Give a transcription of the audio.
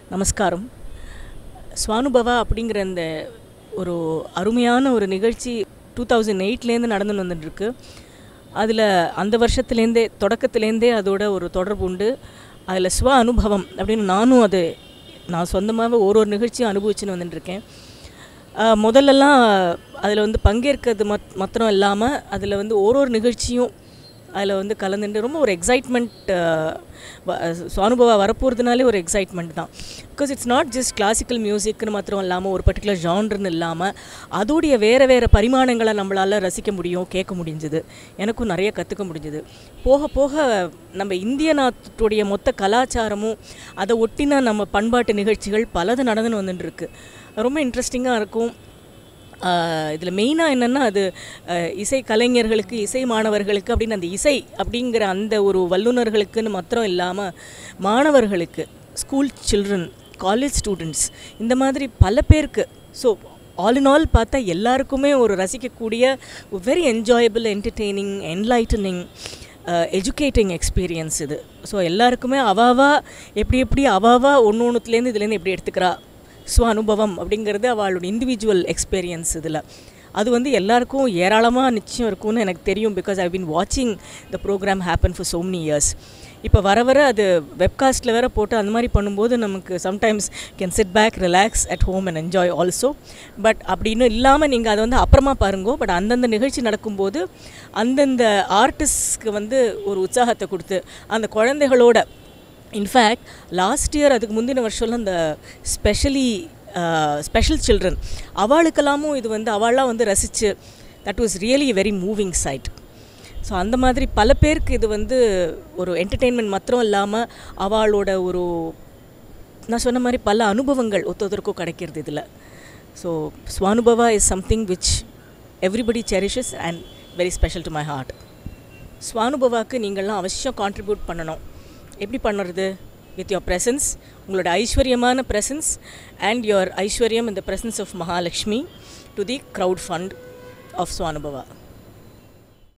நமஸ்காரம் ஸ்வானுபவா அப்படிங்கிற அந்த ஒரு அருமையான ஒரு நிகழ்ச்சி டூ தௌசண்ட் எயிட்லேருந்து நடந்துன்னு வந்துட்டுருக்கு அதில் அந்த வருஷத்துலேருந்தே தொடக்கத்துலேருந்தே அதோட ஒரு தொடர்பு உண்டு அதில் ஸ்வ அனுபவம் அப்படின்னு நானும் அது நான் சொந்தமாகவே ஒரு ஒரு நிகழ்ச்சியும் அனுபவிச்சுன்னு வந்துட்டுருக்கேன் ஆஹ் முதல்லலாம் அதில் வந்து பங்கேற்கிறது மத் மாத்திரம் இல்லாமல் அதில் வந்து ஒரு ஒரு நிகழ்ச்சியும் அதில் வந்து கலந்துட்டு ரொம்ப ஒரு எக்ஸைட்மெண்ட் சுவானுபவா வரப்போகிறதுனாலே ஒரு எக்ஸைட்மெண்ட் தான் because it's not just classical மியூசிக்னு மாத்திரம் இல்லாமல் ஒரு பர்டிகுலர் ஜான்ருன்னு இல்லாமல் அதோடைய வேறு வேறு பரிமாணங்களை நம்மளால் ரசிக்க முடியும் கேட்க முடிஞ்சுது எனக்கும் நிறைய கற்றுக்க முடிஞ்சுது போக போக நம்ம இந்திய நாட்டுடைய மொத்த கலாச்சாரமும் அதை ஒட்டின நம்ம பண்பாட்டு நிகழ்ச்சிகள் பலது நடந்துன்னு வந்துட்டு இருக்கு ரொம்ப இன்ட்ரெஸ்டிங்காக இருக்கும் இதில் மெயினாக என்னென்னா அது அஹ், இசை கலைஞர்களுக்கு இசை மாணவர்களுக்கு அப்படின்னு அந்த இசை அப்படிங்கிற அந்த ஒரு வல்லுநர்களுக்குன்னு மாத்திரம் இல்லாமல் மாணவர்களுக்கு ஸ்கூல் சில்ட்ரன் காலேஜ் ஸ்டூடெண்ட்ஸ் இந்த மாதிரி பல பேருக்கு ஸோ ஆல் இன் ஆல் பார்த்தா எல்லாருக்குமே ஒரு ரசிக்கக்கூடிய very enjoyable entertaining enlightening educating experience இது ஸோ எல்லாருக்குமே அவாவா எப்படி எப்படி அவாவா ஒன்று ஒன்றுத்துலேருந்து இதுலேருந்து எப்படி எடுத்துக்கிறா ஸ்வ அனுபவம் அப்படிங்கிறது அவளோட இண்டிவிஜுவல் எக்ஸ்பீரியன்ஸ் இதில் அது வந்து எல்லாருக்கும் ஏராளமாக நிச்சயம் இருக்கும்னு எனக்கு தெரியும் பிகாஸ் ஐ பீன் வாட்சிங் the program happen for so many years இப்போ வர வர அது வெப்காஸ்ட்டில் வேற போட்டு அந்த மாதிரி பண்ணும்போது நமக்கு sometimes can sit back relax at home and enjoy also but அப்படின்னு இல்லாமல் நீங்கள் அதை வந்து அப்புறமா பாருங்கோ பட் அந்தந்த நிகழ்ச்சி நடக்கும்போது அந்தந்த ஆர்டிஸ்ட்க்கு வந்து ஒரு உற்சாகத்தை கொடுத்து அந்த குழந்தைகளோட இன்ஃபேக்ட் லாஸ்ட் இயர் அதுக்கு முந்தின வருஷம்லாம் இந்த ஸ்பெஷலி ஸ்பெஷல் சில்ட்ரன் அவளுக்கெல்லாமும் இது வந்து அவளாம் வந்து ரசித்து that was really very moving side so அந்த மாதிரி பல பேருக்கு இது வந்து ஒரு என்டர்டெயின்மெண்ட் மாத்திரம் இல்லாமல் அவளோட ஒரு நான் சொன்ன மாதிரி பல அனுபவங்கள் ஒருத்தருக்கும் கிடைக்கிறது இதில் so Swanubhava is something which everybody cherishes and very special to my heart ஸ்வானுபவாக்கு நீங்கள்லாம் அவசியம் கான்ட்ரிபியூட் பண்ணணும் எப்படி பண்ணுறது வித் யோர் presence உங்களோட ஐஸ்வர்யமான presence அண்ட் யோர் ஐஸ்வர்யம் in the presence of Mahalakshmi to the crowd fund of ஸ்வானுபவா